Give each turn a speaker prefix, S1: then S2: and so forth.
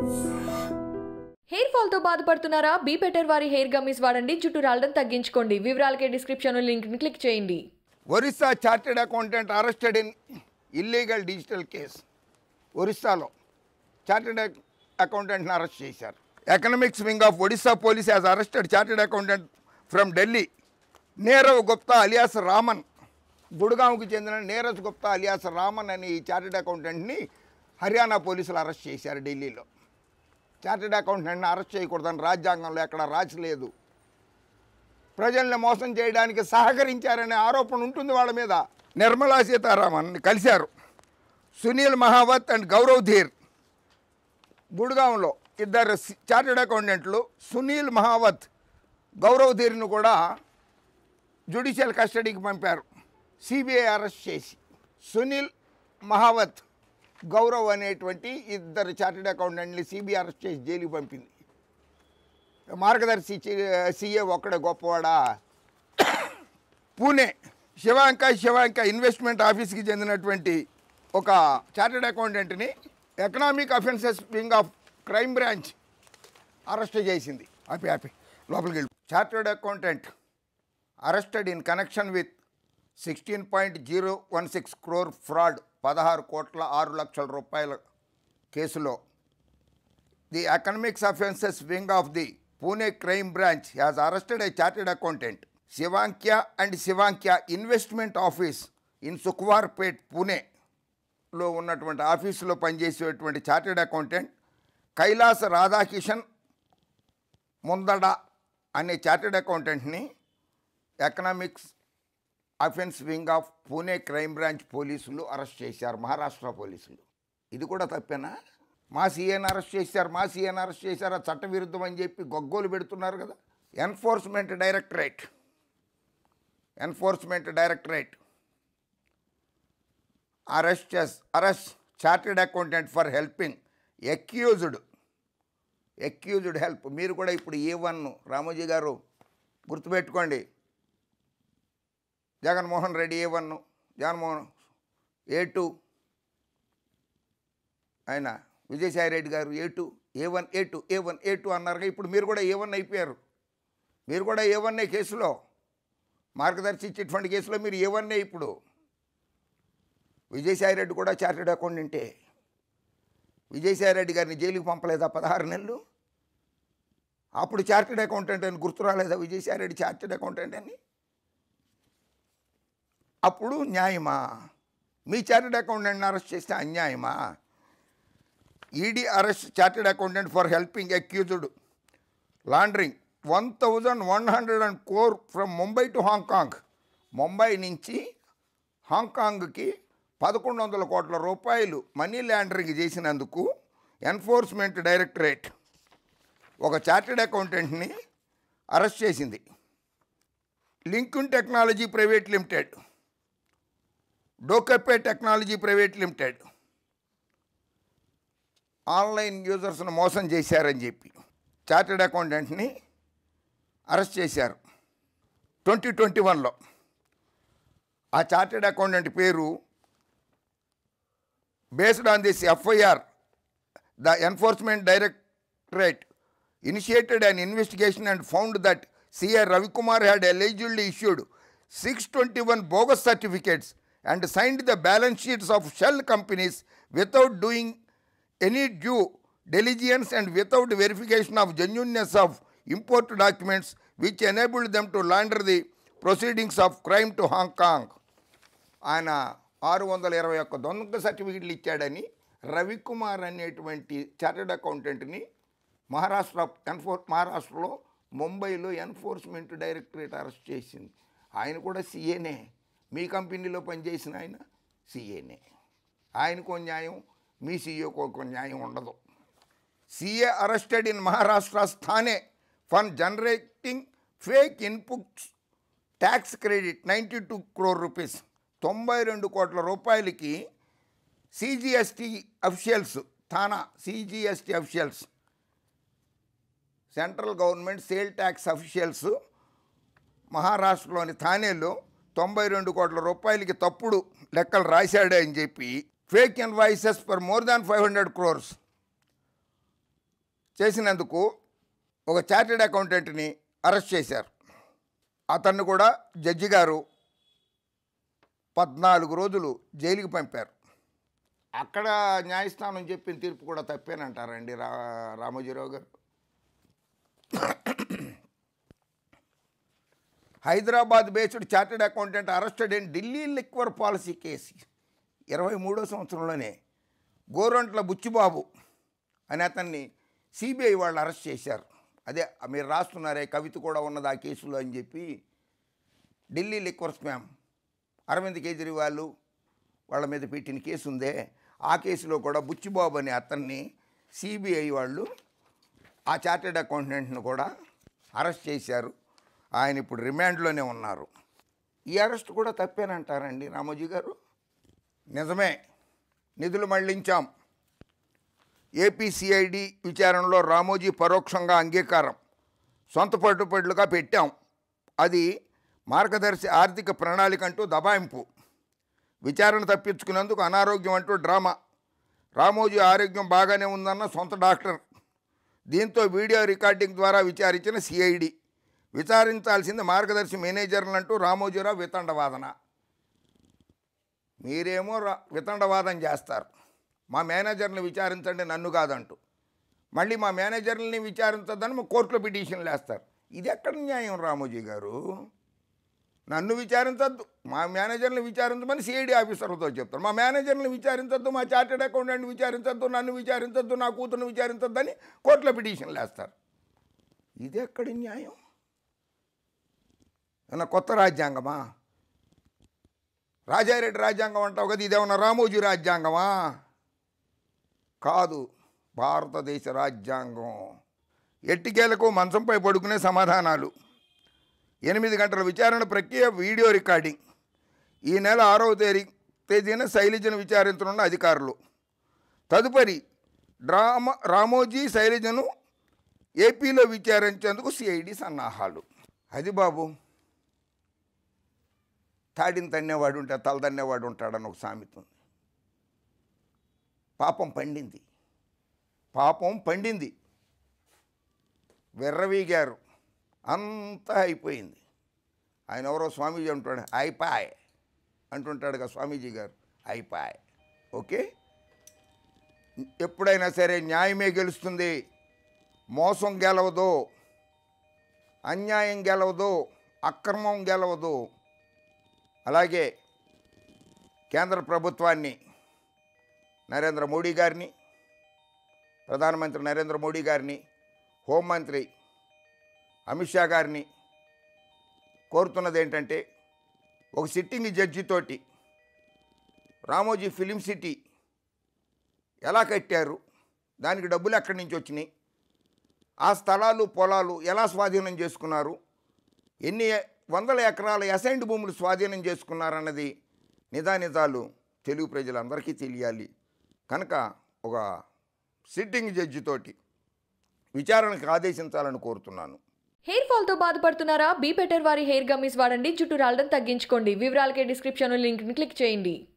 S1: Hair fall తో బాధపడుతున్నారా be better వారి హెయిర్ గమ్మీస్ వాడండి జుట్టు రాలడం తగ్గించుకోండి వివరాలకే డిస్క్రిప్షన్ లింక్ ని క్లిక్ చేయండి
S2: Orissa chartered accountant arrested in illegal digital case ఒరిస్సాలో చార్టెడ్ అకౌంటెంట్ని అరెస్ట్ చేశారు economics wing of Odisha police has arrested chartered accountant from Delhi Nirav Gupta alias Raman గుడ్గాంకి చెందిన నీరజ్ గుప్తా అలియాస్ రామన్ అనే ఈ చార్టెడ్ అకౌంటెంట్ని హర్యానా పోలీసులు అరెస్ట్ చేశారు ఢిల్లీలో చార్టెడ్ అకౌంటెంట్ని అరెస్ట్ చేయకూడదని రాజ్యాంగంలో ఎక్కడ రాచలేదు ప్రజల్ని మోసం చేయడానికి సహకరించారనే ఆరోపణ ఉంటుంది వాళ్ళ మీద నిర్మలా సీతారామన్ కలిశారు సునీల్ మహావత్ అండ్ గౌరవ్ ధీర్ గుడ్గాంలో ఇద్దరు సి- చార్టెడ్ అకౌంటెంట్లు సునీల్ మహావత్ గౌరవ్ ధీర్ను కూడా జ్యుడిషియల్ కస్టడీకి పంపారు సిబిఐ అరెస్ట్ చేసి సునీల్ మహావత్ గౌరవ్ అనేటువంటి ఇద్దరు చార్టెడ్ అకౌంటెంట్ని సిబిఐ అరెస్ట్ చేసి జైలుకి పంపింది మార్గదర్శి సీఏ ఒక్కడే గొప్పవాడా పూణే శివాంక శివాంక ఇన్వెస్ట్మెంట్ ఆఫీస్కి చెందినటువంటి ఒక చార్టెడ్ అకౌంటెంట్ని economic offences wing of crime branch arrest చేసింది హ్యాపీ హ్యాపీ లోపలికి వెళ్ళి chartered accountant arrested in connection with sixteen point zero one six crore fraud పదహారు కోట్ల ఆరు లక్షల రూపాయల కేసులో The Economics Offences Wing of the Pune Crime Branch has arrested a chartered accountant, Shivankya and Shivankya Investment Office in Sukhwarpet, Pune. లో ఉన్నటువంటి ఆఫీసులో పనిచేసేటువంటి చార్టెడ్ అకౌంటెంట్ కైలాస్ రాధాకిషన్ ముందడ అనే చార్టెడ్ అకౌంటెంట్ని economics offence wing of Pune crime branch పోలీసులు arrest చేశారు మహారాష్ట్ర పోలీసులు ఇది కూడా తప్పేనా మా సీఎన్ అరెస్ట్ చేశారు మా సీఎన్ అరెస్ట్ చేశారు ఆ చట్టవిరుద్ధం అని చెప్పి గొగ్గోలు పెడుతున్నారు కదా enforcement directorate enforcement directorate arrest చేస్ arrest chartered accountant for helping accused accused help మీరు కూడా ఇప్పుడు ఏ వన్ రామోజీ గారు గుర్తుపెట్టుకోండి Jaganmohan Reddy A one Jaganmohan A two ఆయన Vijayasai Reddy garu A two A one A two A one A two అన్నారుగా ఇప్పుడు మీరు కూడా ఏ వన్ అయిపోయారు మీరు కూడా ఏ వన్ కేసులో మార్గదర్శి చిట్ ఫండ్ కేసులో మీరు ఏ వన్ ఇప్పుడు విజయసాయి రెడ్డి కూడా చార్టెడ్ అకౌంటెంటే విజయసాయి రెడ్డి గారిని జైలుకి పంపలేదా పదహారు నెలలు అప్పుడు చార్టెడ్ అకౌంటెంట్ అని గుర్తు రాలేదా విజయసాయి రెడ్డి చార్టెడ్ అకౌంటెంట్ అని అప్పుడు న్యాయమా మీ చార్టెడ్ అకౌంటెంట్ని అరెస్ట్ చేస్తే అన్యాయమా ED arrest chartered accountant for helping accused laundering one thousand one hundred and crore from Mumbai to Hong Kong Mumbai నుంచి హాంకాంగ్కి పదకొండు వందల కోట్ల రూపాయలు మనీ లాండరింగ్ చేసినందుకు ఎన్ఫోర్స్మెంట్ డైరెక్టరేట్ ఒక చార్టెడ్ అకౌంటెంట్ని అరెస్ట్ చేసింది Linkyun technology private limited Dokypay technology private limited online యూజర్స్ను మోసం చేశారని చెప్పి చార్టెడ్ అకౌంటెంట్ని అరెస్ట్ చేశారు ట్వంటీ ట్వంటీ వన్లో ఆ చార్టెడ్ అకౌంటెంట్ పేరు based on this FIR the enforcement directorate initiated an investigation and found that C R Ravikumar had eligibly issued six twenty one bogus certificates and signed the balance sheets of shell companies without doing any due diligence and without verification of genuineness of import documents which enabled them to launder the proceedings of crime to Hong Kong. ఆయన ఆరు వందల ఇరవై ఒక్క దొంగ సర్టిఫికెట్లు ఇచ్చాడని రవికుమార్ అనేటువంటి chartered అకౌంటెంట్ని Maharashtra ఎన్ఫోర్ మహారాష్ట్రలో ముంబైలో ఎన్ఫోర్స్మెంట్ డైరెక్టరేట్ అరెస్ట్ చేసింది ఆయన కూడా సీఏనే మీ కంపెనీలో పనిచేసిన ఆయన సీఏనే ఆయనకో న్యాయం మీ సీఏకో ఒక న్యాయం ఉండదు CA arrested in Maharashtra Thane for generating fake inputs tax credit ninety two crore rupees తొంభై రెండు కోట్ల రూపాయలకి CGST officials Thana CGST officials central government sale tax officials మహారాష్ట్రలోని థానేలో తొంభై రెండు కోట్ల రూపాయలకి తప్పుడు లెక్కలు రాశాడే అని చెప్పి fake invoices for more than five hundred crores చేసినందుకు ఒక చార్టెడ్ అకౌంటెంట్ని అరెస్ట్ చేశారు అతన్ని కూడా జడ్జి గారు పద్నాలుగు రోజులు జైలుకి పంపారు అక్కడ న్యాయస్థానం చెప్పిన తీర్పు కూడా తప్పేనంటారండి రా Ramoji Rao garu Hyderabad based chartered accountant arrested in Delhi liquor policy case ఇరవై మూడో సంవత్సరంలోనే గోరంట్ల బుచ్చిబాబు అని అతన్ని సిబిఐ వాళ్ళు అరెస్ట్ చేశారు అదే మీరు రాస్తున్నారే కవిత కూడా ఉన్నది ఆ కేసులో అని చెప్పి ఢిల్లీ లిక్వర్ స్పామ్ అరవింద్ కేజ్రీవాల్ వాళ్ళ మీద పెట్టిన కేసు ఉందే ఆ కేసులో కూడా బుచ్చిబాబు అనే అతన్ని సిబిఐ వాళ్ళు ఆ చార్టెడ్ అకౌంటెంట్ను కూడా అరెస్ట్ చేశారు ఆయన ఇప్పుడు రిమాండ్లోనే ఉన్నారు ఈ అరెస్ట్ కూడా తప్పేనంటారండి రామోజీ గారు నిజమే నిధులు మళ్లించాం ఏపీసీఐడి విచారణలో రామోజీ పరోక్షంగా అంగీకారం సొంత పట్టుబడులుగా పెట్టాం అది మార్గదర్శి ఆర్థిక ప్రణాళిక అంటూ దబాయింపు విచారణ తప్పించుకున్నందుకు అనారోగ్యం అంటూ డ్రామా రామోజీ ఆరోగ్యం బాగానే ఉందన్న సొంత డాక్టర్ దీంతో వీడియో రికార్డింగ్ ద్వారా విచారించిన సిఐడి విచారించాల్సింది మార్గదర్శి మేనేజర్లంటూ రామోజీరావు వితండవాదన మీరేమో రా వితండవాదం చేస్తారు మా మేనేజర్ని విచారించండి నన్ను కాదంటూ మళ్ళీ మా మేనేజర్ని విచారించద్దని మా కోర్టులో పిటిషన్లు వేస్తారు ఇది ఎక్కడ న్యాయం రామోజీ గారు నన్ను విచారించద్దు మా మేనేజర్ని విచారించమని సిఐడి ఆఫీసర్లతో చెప్తారు మా మేనేజర్ని విచారించద్దు మా చార్టెడ్ అకౌంటెంట్ విచారించద్దు నన్ను విచారించద్దు నా కూతుర్ని విచారించొద్దని కోర్టులో పిటిషన్లు వేస్తారు ఇది ఎక్కడి న్యాయం ఏమన్నా కొత్త రాజ్యాంగమా రాజారెడ్డి రాజ్యాంగం అంటావు కదా ఇదేమన్నా రామోజీ రాజ్యాంగమా కాదు భారతదేశ రాజ్యాంగం ఎట్టికేలకు మంచంపై పడుకునే సమాధానాలు ఎనిమిది గంటల విచారణ ప్రక్రియ వీడియో రికార్డింగ్ ఈ నెల ఆరవ తేదీ తేదీన శైలజను విచారించనున్న అధికారులు తదుపరి డ్రామా రామోజీ శైలజను ఏపీలో విచారించేందుకు సిఐడి సన్నాహాలు అది బాబు తాడిని తన్నేవాడు ఉంటే తల తన్నేవాడు ఉంటాడని ఒక సామెత ఉంది పాపం పండింది పాపం పండింది వెర్రవీగారు అంతా అయిపోయింది ఆయన ఎవరో స్వామీజీ అంటాడు అయిపాయ్ అంటుంటాడు కదా స్వామీజీ గారు అయిపాయ్ ఓకే ఎప్పుడైనా సరే న్యాయమే గెలుస్తుంది మోసం గెలవదు అన్యాయం గెలవదు అక్రమం గెలవదు అలాగే కేంద్ర ప్రభుత్వాన్ని నరేంద్ర మోడీ గారిని ప్రధానమంత్రి నరేంద్ర మోడీ గారిని హోంమంత్రి అమిత్ షా గారిని కోరుతున్నది ఏంటంటే ఒక సిట్టింగ్ జడ్జితోటి రామోజీ ఫిలిం సిటీ ఎలా కట్టారు దానికి డబ్బులు ఎక్కడి నుంచి వచ్చినాయి ఆ స్థలాలు పొలాలు ఎలా స్వాధీనం చేసుకున్నారు ఎన్ని వందల ఎకరాల అసైన్డ్ భూములు స్వాధీనం చేసుకున్నారన్నది నిజానిజాలు తెలుగు ప్రజలందరికీ తెలియాలి కనుక ఒక సిట్టింగ్ జడ్జితోటి విచారణకు ఆదేశించాలని కోరుతున్నాను
S1: హెయిర్ ఫాల్ తో బాధపడుతున్నారా బీ బెటర్ వారి హెయిర్ గమ్మీస్ వాడండి జుట్టు రాలడం తగ్గించుకోండి వివరాలకే డిస్క్రిప్షన్ లింక్ ని క్లిక్ చేయండి